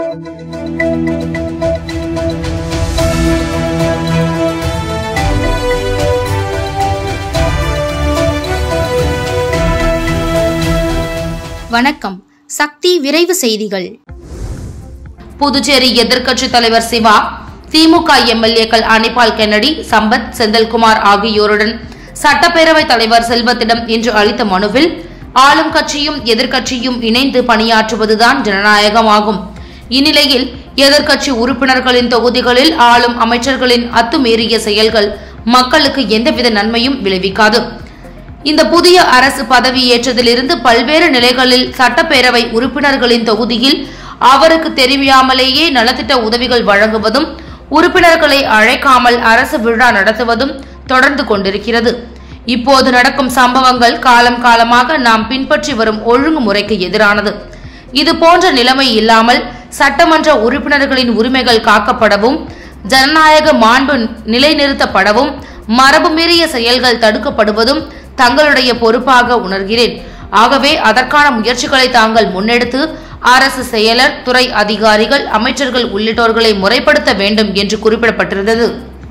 வணக்கம் சக்தி விரைவு செய்திகள் புதுச்சேரி எதிர்க்கட்சித் தலைவர் சிவா திமுக எம்எல்ஏக்கள் அனிபால் கென்னடி சம்பத் செந்தில்குமார் ஆகியோருடன் சட்டப்பேரவைத் தலைவர் செல்வத்திடம் இன்று அளித்த மனுவில் ஆளும் கட்சியும் எதிர்க்கட்சியும் இணைந்து பணியாற்றுவதுதான் ஜனநாயகமாகும் இந்நிலையில் எதிர்க்கட்சி உறுப்பினர்களின் தொகுதிகளில் ஆளும் அமைச்சர்களின் அத்துமீறிய செயல்கள் மக்களுக்கு எந்தவித நன்மையும் விளைவிக்காது இந்த புதிய அரசு பதவியேற்றதிலிருந்து பல்வேறு நிலைகளில் சட்டப்பேரவை உறுப்பினர்களின் தொகுதியில் அவருக்கு தெரியாமலேயே நலத்திட்ட உதவிகள் வழங்குவதும் உறுப்பினர்களை அழைக்காமல் அரசு விழா நடத்துவதும் தொடர்ந்து கொண்டிருக்கிறது இப்போது நடக்கும் சம்பவங்கள் காலம் காலமாக நாம் பின்பற்றி வரும் ஒழுங்குமுறைக்கு எதிரானது இது போன்ற நிலைமை இல்லாமல் சட்டமன்ற உறுப்பினர்களின் உரிமைகள் காக்கப்படவும் ஜனநாயக மாண்பு நிலைநிறுத்தப்படவும் மரபு மீறிய செயல்கள் தடுக்கப்படுவதும் தங்களுடைய பொறுப்பாக உணர்கிறேன் ஆகவே அதற்கான முயற்சிகளை தாங்கள் முன்னெடுத்து அரசு செயலர் துறை அதிகாரிகள் அமைச்சர்கள் உள்ளிட்டோர்களை முறைப்படுத்த வேண்டும் என்று குறிப்பிடப்பட்டிருந்தது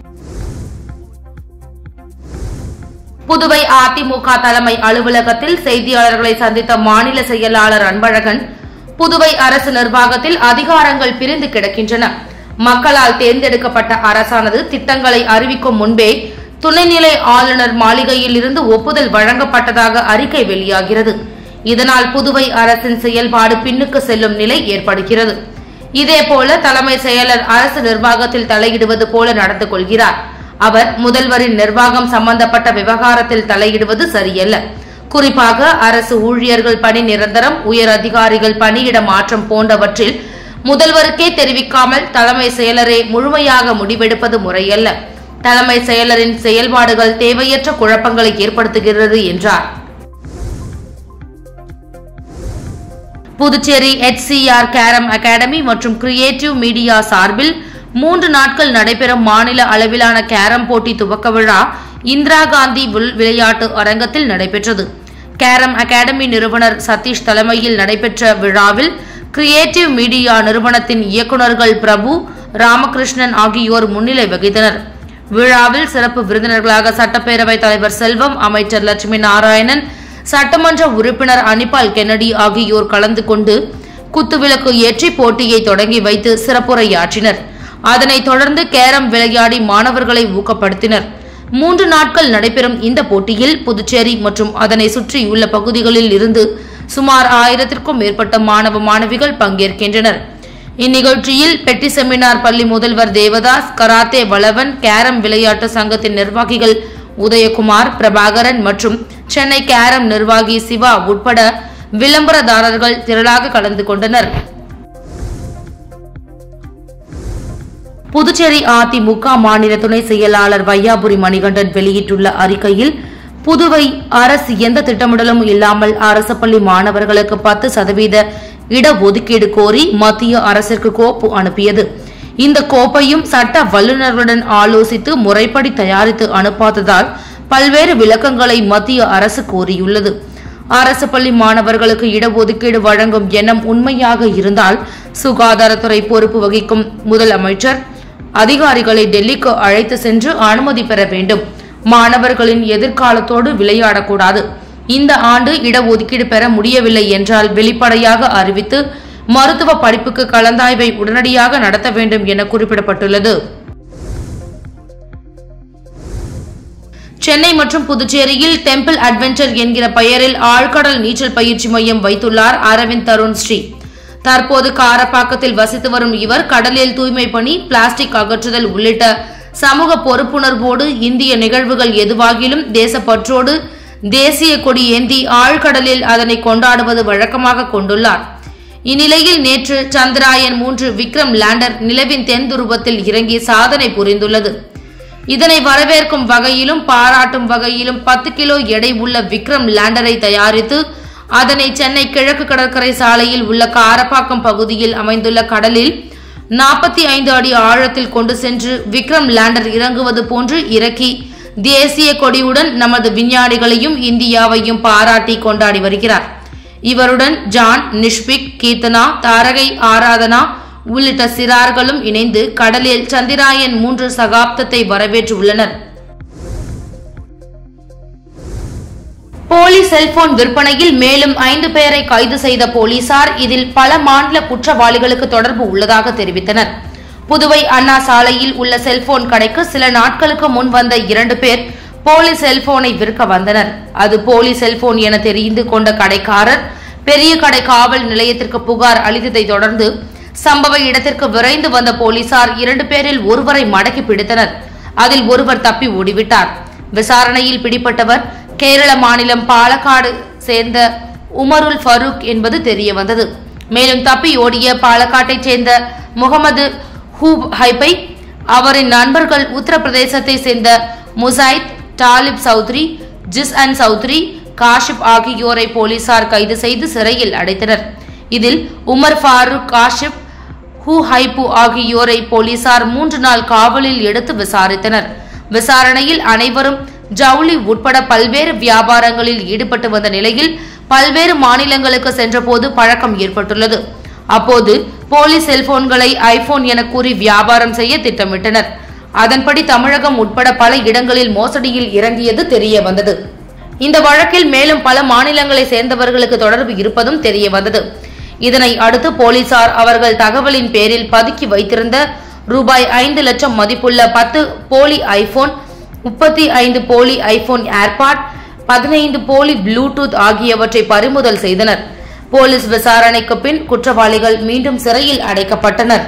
புதுவை அதிமுக தலைமை அலுவலகத்தில் செய்தியாளர்களை சந்தித்த மாநில செயலாளர் அன்பழகன் புதுவை அரசு நிர்வாகத்தில் அதிகாரங்கள் பிரிந்து கிடக்கின்றன மக்களால் தேர்ந்தெடுக்கப்பட்ட அரசானது திட்டங்களை அறிவிக்கும் முன்பே துணைநிலை ஆளுநர் மாளிகையில் இருந்து ஒப்புதல் வழங்கப்பட்டதாக அறிக்கை வெளியாகிறது இதனால் புதுவை அரசின் செயல்பாடு பின்னுக்கு செல்லும் நிலை ஏற்படுகிறது இதேபோல தலைமை செயலர் அரசு நிர்வாகத்தில் தலையிடுவது போல நடந்து கொள்கிறார் அவர் முதல்வரின் நிர்வாகம் சம்பந்தப்பட்ட விவகாரத்தில் தலையிடுவது சரியல்ல குறிப்பாக அரசு ஊழியர்கள் பணி நிரந்தரம் உயர் அதிகாரிகள் பணியிட மாற்றம் போன்றவற்றில் முதல்வருக்கே தெரிவிக்காமல் தலைமை செயலரே முழுமையாக முடிவெடுப்பது முறையல்ல தலைமை செயலரின் செயல்பாடுகள் தேவையற்ற குழப்பங்களை ஏற்படுத்துகிறது என்றார் புதுச்சேரி HCR கேரம் அகாடமி மற்றும் கிரியேட்டிவ் மீடியா சார்பில் மூன்று நாட்கள் நடைபெறும் மாநில அளவிலான கேரம் போட்டி துவக்க விழா இந்திரா காந்தி வில் விளையாட்டு அரங்கத்தில் நடைபெற்றது கேரம் அகாடமி நிறுவனர் சதீஷ் தலைமையில் நடைபெற்ற விழாவில் கிரியேட்டிவ் மீடியா நிறுவனத்தின் இயக்குநர்கள் பிரபு ராமகிருஷ்ணன் ஆகியோர் முன்னிலை வகித்தனர் விழாவில் சிறப்பு விருந்தினர்களாக சட்டப்பேரவைத் தலைவர் செல்வம் அமைச்சர் லட்சுமி நாராயணன் சட்டமன்ற உறுப்பினர் அனிபால் கென்னடி ஆகியோர் கலந்து கொண்டு குத்துவிளக்கு ஏற்றி போட்டியை தொடங்கி வைத்து சிறப்புரையாற்றினர் அதனைத் தொடர்ந்து கேரம் விளையாடி மாணவர்களை ஊக்கப்படுத்தினர் மூன்று நாட்கள் நடைபெறும் இந்த போட்டியில் புதுச்சேரி மற்றும் அதனை சுற்றியுள்ள பகுதிகளில் இருந்து சுமார் ஆயிரத்திற்கும் மேற்பட்ட மாணவ மாணவிகள் பங்கேற்கின்றனர் இந்நிகழ்ச்சியில் பெட்டி செமினார் பள்ளி முதல்வர் தேவதாஸ் கராத்தே வளவன் கேரம் விளையாட்டு சங்கத்தின் நிர்வாகிகள் உதயகுமார் பிரபாகரன் மற்றும் சென்னை கேரம் நிர்வாகி சிவா உட்பட விளம்பரதாரர்கள் திரளாக கலந்து கொண்டனர் புதுச்சேரி அதிமுக மாநில துணை செயலாளர் வையாபுரி மணிகண்டன் வெளியிட்டுள்ள அறிக்கையில் புதுவை அரசு எந்த திட்டமிடலும் இல்லாமல் அரசு பள்ளி மாணவர்களுக்கு பத்து சதவீத இடஒதுக்கீடு கோரி மத்திய அரசிற்கு கோப்பு அனுப்பியது இந்த கோப்பையும் சட்ட வல்லுநர்களுடன் ஆலோசித்து முறைப்படி தயாரித்து அனுப்பாததால் பல்வேறு விளக்கங்களை மத்திய அரசு கோரியுள்ளது அரசு பள்ளி மாணவர்களுக்கு இடஒதுக்கீடு வழங்கும் எண்ணம் உண்மையாக இருந்தால் சுகாதாரத்துறை பொறுப்பு வகிக்கும் முதலமைச்சர் அதிகாரிகளை டெல்லிக்கு அழைத்து சென்று அனுமதி பெற வேண்டும் மாணவர்களின் எதிர்காலத்தோடு விளையாடக்கூடாது இந்த ஆண்டு இடஒதுக்கீடு பெற முடியவில்லை என்றால் வெளிப்படையாக அறிவித்து மருத்துவ படிப்புக்கு கலந்தாய்வை உடனடியாக நடத்த வேண்டும் என குறிப்பிடப்பட்டுள்ளது சென்னை மற்றும் புதுச்சேரியில் டெம்பிள் அட்வென்ச்சர் என்கிற பெயரில் ஆழ்கடல் நீச்சல் பயிற்சி மையம் வைத்துள்ளார் அரவிந்த் தருண் ஸ்ரீ தற்போது காரப்பாக்கத்தில் வசித்து வரும் இவர் கடலில் தூய்மை பணி பிளாஸ்டிக் அகற்றுதல் உள்ளிட்ட சமூக பொறுப்புணர்வோடு இந்திய நிகழ்வுகள் எதுவாகிலும் தேசப்பற்றோடு தேசிய கொடி ஏந்தி ஆழ்கடலில் அதனை கொண்டாடுவது வழக்கமாக கொண்டுள்ளார் இந்நிலையில் நேற்று சந்திராயன் மூன்று விக்ரம் லேண்டர் நிலவின் தென் துருவத்தில் இறங்கி சாதனை புரிந்துள்ளது இதனை வரவேற்கும் வகையிலும் பாராட்டும் வகையிலும் பத்து கிலோ எடை உள்ள விக்ரம் லேண்டரை தயாரித்து அதனை சென்னை கிழக்கு கடற்கரை சாலையில் உள்ள காரப்பாக்கம் பகுதியில் அமைந்துள்ள கடலில் நாற்பத்தி ஐந்து அடி ஆழத்தில் கொண்டு சென்று விக்ரம் லேண்டர் இறங்குவது போன்று இறக்கி தேசிய கொடியுடன் நமது விஞ்ஞானிகளையும் இந்தியாவையும் பாராட்டி கொண்டாடி வருகிறார் இவருடன் ஜான் நிஷ்பிக் கீர்த்தனா தாரகை ஆராதனா உள்ளிட்ட சிறார்களும் இணைந்து கடலில் சந்திராயன் மூன்று சகாப்தத்தை வரவேற்றுள்ளனர் போலி செல்போன் விற்பனையில் மேலும் ஐந்து பேரை கைது செய்த போலீசார் இதில் பல மாநில குற்றவாளிகளுக்கு தொடர்பு உள்ளதாக தெரிவித்தனர் புதுவை அண்ணா சாலையில் உள்ள செல்போன் கடைக்கு சில நாட்களுக்கு முன் வந்த இரண்டு பேர் போலி செல்போனை விற்க வந்தனர் அது போலி செல்போன் என தெரிந்து கொண்ட கடைக்காரர் பெரிய கடை காவல் நிலையத்திற்கு புகார் அளித்ததை தொடர்ந்து சம்பவ இடத்திற்கு விரைந்து வந்த போலீசார் இரண்டு பேரில் ஒருவரை மடக்கி பிடித்தனர் அதில் ஒருவர் தப்பி ஓடிவிட்டார் விசாரணையில் பிடிப்பட்டவர் கேரள மாநிலம் பாலக்காடு சேர்ந்த உமருல் ஃபரூக் என்பது தெரிய வந்தது மேலும் தப்பி ஓடிய பாலக்காட்டைச் சேர்ந்த முகமது ஹூப் ஹைப்பை அவரின் நண்பர்கள் உத்தரப்பிரதேசத்தை சேர்ந்த முசைத் டாலிப் சௌத்ரி ஜிஸ் அன் சௌத்ரி காஷிப் ஆகியோரை போலீசார் கைது செய்து சிறையில் அடைத்தனர் இதில் உமர் ஃபாரூக் காஷிப் ஹூ ஹைபு ஆகியோரை போலீசார் மூன்று நாள் காவலில் எடுத்து விசாரித்தனர் விசாரணையில் அனைவரும் ஜவுளி உட்பட பல்வேறு வியாபாரங்களில் ஈடுபட்டு வந்த நிலையில் பல்வேறு மாநிலங்களுக்கு சென்றபோது பழக்கம் ஏற்பட்டுள்ளது அப்போது போலி செல்போன்களை ஐபோன் என கூறி வியாபாரம் செய்ய திட்டமிட்டனர் அதன்படி தமிழகம் உட்பட பல இடங்களில் மோசடியில் இறங்கியது தெரிய வந்தது இந்த வழக்கில் மேலும் பல மாநிலங்களை சேர்ந்தவர்களுக்கு தொடர்பு இருப்பதும் தெரிய வந்தது இதனை அடுத்து போலீசார் அவர்கள் தகவலின் பேரில் பதுக்கி வைத்திருந்த ரூபாய் ஐந்து லட்சம் மதிப்புள்ள பத்து போலி ஐபோன் முப்பத்தி ஐந்து போலி ஐபோன் ஏர்பாட் பதினைந்து போலி ப்ளூடூத் ஆகியவற்றை பறிமுதல் செய்தனர் போலீஸ் விசாரணைக்கு பின் குற்றவாளிகள் மீண்டும் சிறையில் அடைக்கப்பட்டனர்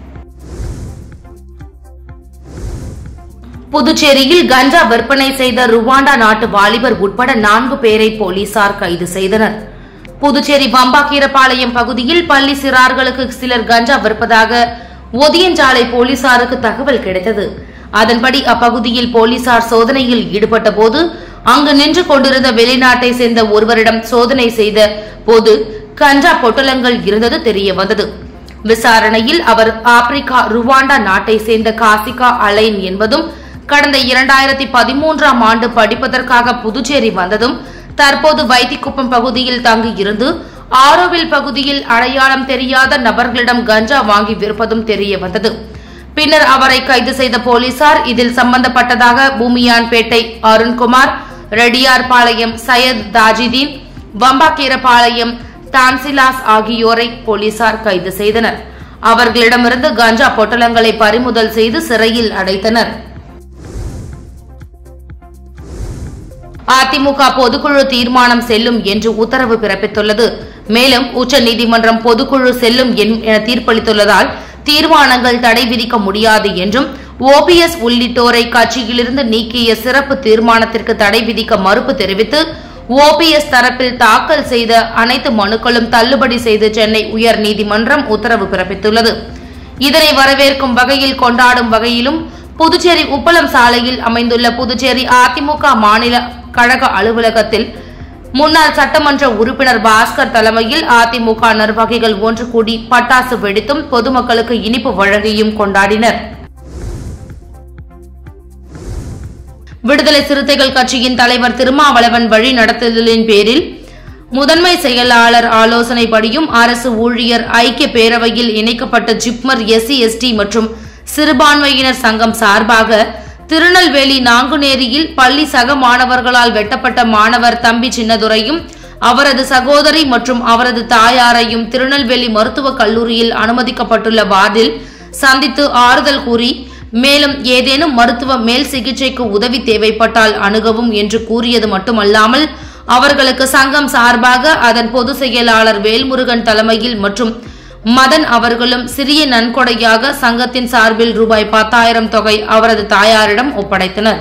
புதுச்சேரியில் கஞ்சா விற்பனை செய்த ருவாண்டா நாட்டு வாலிபர் உட்பட நான்கு பேரை போலீசார் கைது செய்தனர் புதுச்சேரி வம்பாக்கீரபாளையம் பகுதியில் பள்ளி சிறார்களுக்கு சிலர் கஞ்சா விற்பதாக ஒதியஞ்சாலை போலீசாருக்கு தகவல் கிடைத்தது அதன்படி அப்பகுதியில் போலீசார் சோதனையில் ஈடுபட்ட போது அங்கு நின்று கொண்டிருந்த வெளிநாட்டை சேர்ந்த ஒருவரிடம் சோதனை செய்த போது கஞ்சா பொட்டலங்கள் இருந்தது தெரிய வந்தது விசாரணையில் அவர் ஆப்பிரிக்கா ருவாண்டா நாட்டை சேர்ந்த காசிகா அலைன் என்பதும் கடந்த இரண்டாயிரத்தி பதிமூன்றாம் ஆண்டு படிப்பதற்காக புதுச்சேரி வந்ததும் தற்போது வைத்திக்குப்பம் பகுதியில் தங்கி இருந்து ஆரோவில் பகுதியில் அடையாளம் தெரியாத நபர்களிடம் கஞ்சா வாங்கி விற்பதும் தெரிய வந்தது பின்னர் அவரை கைது செய்த போலீசார் இதில் சம்பந்தப்பட்டதாக பூமியான்பேட்டை அருண்குமார் ரெட்டியார்பாளையம் சையத் தாஜிதீன் வம்பாக்கீரபாளையம் தான்சிலாஸ் ஆகியோரை போலீசார் கைது செய்தனர் அவர்களிடமிருந்து கஞ்சா பொட்டலங்களை பறிமுதல் செய்து சிறையில் அடைத்தனர் அதிமுக பொதுக்குழு தீர்மானம் செல்லும் என்று உத்தரவு பிறப்பித்துள்ளது மேலும் உச்சநீதிமன்றம் பொதுக்குழு செல்லும் என்- என தீர்ப்பளித்துள்ளதால் தீர்மானங்கள் தடை விதிக்க முடியாது என்றும் ஓபிஎஸ் உள்ளிட்டோரை கட்சியிலிருந்து நீக்கிய சிறப்பு தீர்மானத்திற்கு தடை விதிக்க மறுப்பு தெரிவித்து ஓபிஎஸ் தரப்பில் தாக்கல் செய்த அனைத்து மனுக்களும் தள்ளுபடி செய்து சென்னை உயர்நீதிமன்றம் உத்தரவு பிறப்பித்துள்ளது இதனை வரவேற்கும் வகையில் கொண்டாடும் வகையிலும் புதுச்சேரி உப்பளம் சாலையில் அமைந்துள்ள புதுச்சேரி அதிமுக மாநில கழக அலுவலகத்தில் முன்னாள் சட்டமன்ற உறுப்பினர் பாஸ்கர் தலைமையில் அதிமுக நிர்வாகிகள் ஒன்று கூடி பட்டாசு வெடித்தும் பொதுமக்களுக்கு இனிப்பு வழங்கியும் கொண்டாடினர் விடுதலை சிறுத்தைகள் கட்சியின் தலைவர் திருமாவளவன் வழி நடத்துதலின் பேரில் முதன்மை செயலாளர் ஆலோசனைப்படியும் அரசு ஊழியர் ஐக்கிய பேரவையில் இணைக்கப்பட்ட ஜிப்மர் எஸ்சி எஸ்டி மற்றும் சிறுபான்மையினர் சங்கம் சார்பாக திருநெல்வேலி நாங்குநேரியில் பள்ளி சக மாணவர்களால் வெட்டப்பட்ட மாணவர் தம்பி சின்னதுரையும் அவரது சகோதரி மற்றும் அவரது தாயாரையும் திருநெல்வேலி மருத்துவக் கல்லூரியில் அனுமதிக்கப்பட்டுள்ள வார்டில் சந்தித்து ஆறுதல் கூறி மேலும் ஏதேனும் மருத்துவ மேல் சிகிச்சைக்கு உதவி தேவைப்பட்டால் அணுகவும் என்று கூறியது மட்டுமல்லாமல் அவர்களுக்கு சங்கம் சார்பாக அதன் பொதுச் செயலாளர் வேல்முருகன் தலைமையில் மற்றும் மதன் அவர்களும் சிறிய நன்கொடையாக சங்கத்தின் சார்பில் ரூபாய் பத்தாயிரம் தொகை அவரது தாயாரிடம் ஒப்படைத்தனர்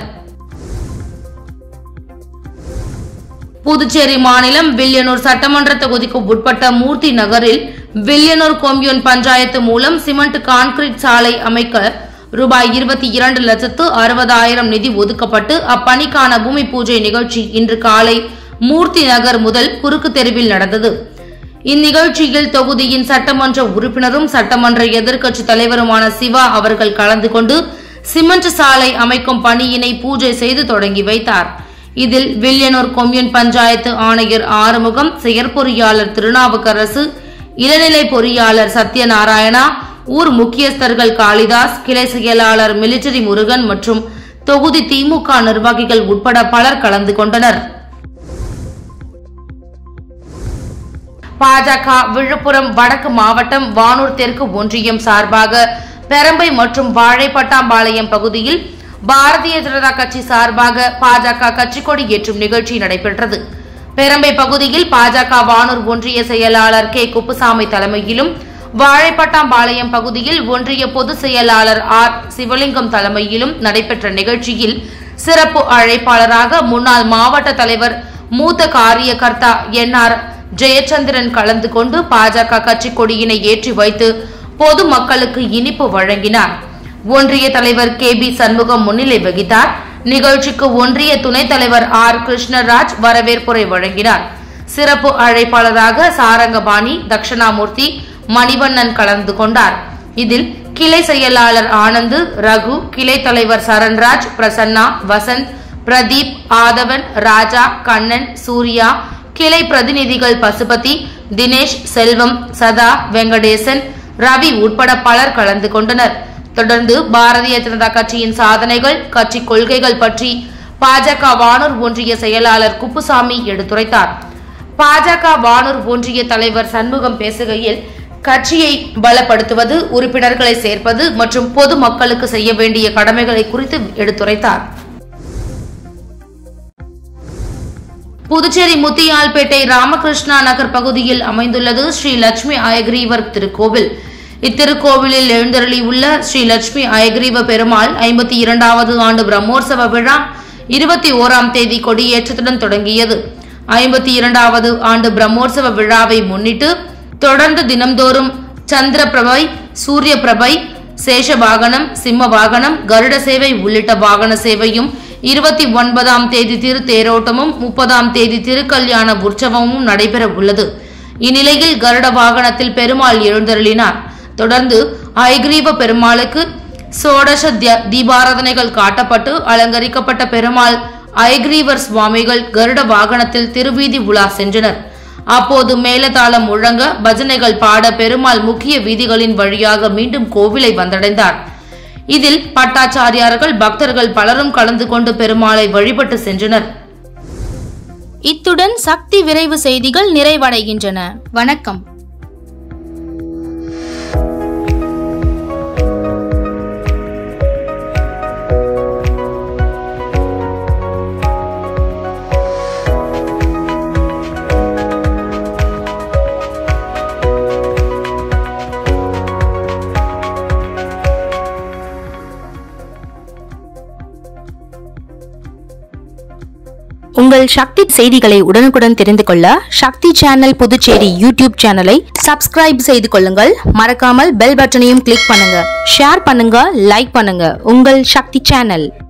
புதுச்சேரி மாநிலம் வில்லியனூர் சட்டமன்ற தொகுதிக்கு உட்பட்ட மூர்த்தி நகரில் வில்லியனூர் கொம்யூன் பஞ்சாயத்து மூலம் சிமெண்ட் கான்கிரீட் சாலை அமைக்க ரூபாய் இருபத்தி இரண்டு லட்சத்து அறுபதாயிரம் நிதி ஒதுக்கப்பட்டு அப்பணிக்கான பூமி பூஜை நிகழ்ச்சி இன்று காலை மூர்த்தி நகர் முதல் குறுக்கு தெருவில் நடந்தது இந்நிகழ்ச்சியில் தொகுதியின் சட்டமன்ற உறுப்பினரும் சட்டமன்ற எதிர்க்கட்சி தலைவருமான சிவா அவர்கள் கலந்து கொண்டு சிமெண்ட் சாலை அமைக்கும் பணியினை பூஜை செய்து தொடங்கி வைத்தார் இதில் வில்லியனூர் கொம்யூன் பஞ்சாயத்து ஆணையர் ஆறுமுகம் செயற்பொறியாளர் திருநாவுக்கரசு இளநிலை பொறியாளர் சத்யநாராயணா ஊர் முக்கியஸ்தர்கள் காளிதாஸ் கிளை செயலாளர் மிலிட்டரி முருகன் மற்றும் தொகுதி திமுக நிர்வாகிகள் உட்பட பலர் கலந்து கொண்டனர் பாஜக விழுப்புரம் வடக்கு மாவட்டம் வானூர் தெற்கு ஒன்றியம் சார்பாக பெரம்பை மற்றும் வாழைப்பட்டாம்பாளையம் பகுதியில் பாரதிய ஜனதா கட்சி சார்பாக பாஜக கட்சிக்கொடி ஏற்றும் நிகழ்ச்சி நடைபெற்றது பெரம்பை பகுதியில் பாஜக வானூர் ஒன்றிய செயலாளர் கே குப்புசாமி தலைமையிலும் வாழைப்பட்டாம்பாளையம் பகுதியில் ஒன்றிய பொதுச் செயலாளர் ஆர் சிவலிங்கம் தலைமையிலும் நடைபெற்ற நிகழ்ச்சியில் சிறப்பு அழைப்பாளராக முன்னாள் மாவட்ட தலைவர் மூத்த காரியகர்த்தா என் ஆர் ஜெயச்சந்திரன் கலந்து கொண்டு பாஜக கட்சி கொடியினை ஏற்றி வைத்து பொது மக்களுக்கு இனிப்பு வழங்கினார் ஒன்றிய தலைவர் கே பி சண்முகம் முன்னிலை வகித்தார் நிகழ்ச்சிக்கு ஒன்றிய துணைத் தலைவர் ஆர் கிருஷ்ணராஜ் வரவேற்புரை வழங்கினார் சிறப்பு அழைப்பாளராக சாரங்கபாணி தட்சிணாமூர்த்தி மணிவண்ணன் கலந்து கொண்டார் இதில் கிளை செயலாளர் ஆனந்து ரகு கிளை தலைவர் சரண்ராஜ் பிரசன்னா வசந்த் பிரதீப் ஆதவன் ராஜா கண்ணன் சூர்யா கிளை பிரதிநிதிகள் பசுபதி தினேஷ் செல்வம் சதா வெங்கடேசன் ரவி உட்பட பலர் கலந்து கொண்டனர் தொடர்ந்து பாரதிய ஜனதா கட்சியின் சாதனைகள் கட்சி கொள்கைகள் பற்றி பாஜக வானூர் ஒன்றிய செயலாளர் குப்புசாமி எடுத்துரைத்தார் பாஜக வானூர் ஒன்றிய தலைவர் சண்முகம் பேசுகையில் கட்சியை பலப்படுத்துவது உறுப்பினர்களை சேர்ப்பது மற்றும் பொது மக்களுக்கு செய்ய வேண்டிய கடமைகளை குறித்து எடுத்துரைத்தார் புதுச்சேரி முத்தியால்பேட்டை ராமகிருஷ்ணா நகர் பகுதியில் அமைந்துள்ளது ஸ்ரீ லட்சுமி அயக்ரீவர் திருக்கோவில் இத்திருக்கோவிலில் எழுந்தருளி உள்ள ஸ்ரீ லட்சுமி அயக்ரீவ பெருமாள் ஐம்பத்தி இரண்டாவது ஆண்டு பிரம்மோற்சவ விழா இருபத்தி ஓராம் தேதி கொடியேற்றத்துடன் தொடங்கியது ஐம்பத்தி இரண்டாவது ஆண்டு பிரம்மோற்சவ விழாவை முன்னிட்டு தொடர்ந்து தினம்தோறும் சந்திர பிரபை சூரிய பிரபை சேஷ வாகனம் சிம்ம வாகனம் கருட சேவை உள்ளிட்ட வாகன சேவையும் இருபத்தி ஒன்பதாம் தேதி திரு தேரோட்டமும் முப்பதாம் தேதி திருக்கல்யாண உற்சவமும் நடைபெற உள்ளது இந்நிலையில் கருட வாகனத்தில் பெருமாள் எழுந்தருளினார் தொடர்ந்து ஐகிரீவ பெருமாளுக்கு சோடச திய- தீபாராதனைகள் காட்டப்பட்டு அலங்கரிக்கப்பட்ட பெருமாள் ஐகிரீவர் சுவாமிகள் கருட வாகனத்தில் திருவீதி உலா சென்றனர் அப்போது மேலதாளம் முழங்க பஜனைகள் பாட பெருமாள் முக்கிய வீதிகளின் வழியாக மீண்டும் கோவிலை வந்தடைந்தார் இதில் பட்டாச்சாரியார்கள் பக்தர்கள் பலரும் கலந்து கொண்டு பெருமாளை வழிபட்டு சென்றனர் இத்துடன் சக்தி விரைவு செய்திகள் நிறைவடைகின்றன வணக்கம் உங்கள் சக்தி செய்திகளை உடனுக்குடன் தெரிந்து கொள்ள சக்தி சேனல் புதுச்சேரி யூடியூப் சேனலை சப்ஸ்கிரைப் செய்து கொள்ளுங்கள் மறக்காமல் பெல் பட்டனையும் கிளிக் பண்ணுங்க ஷேர் பண்ணுங்க லைக் பண்ணுங்க உங்கள் சக்தி சேனல்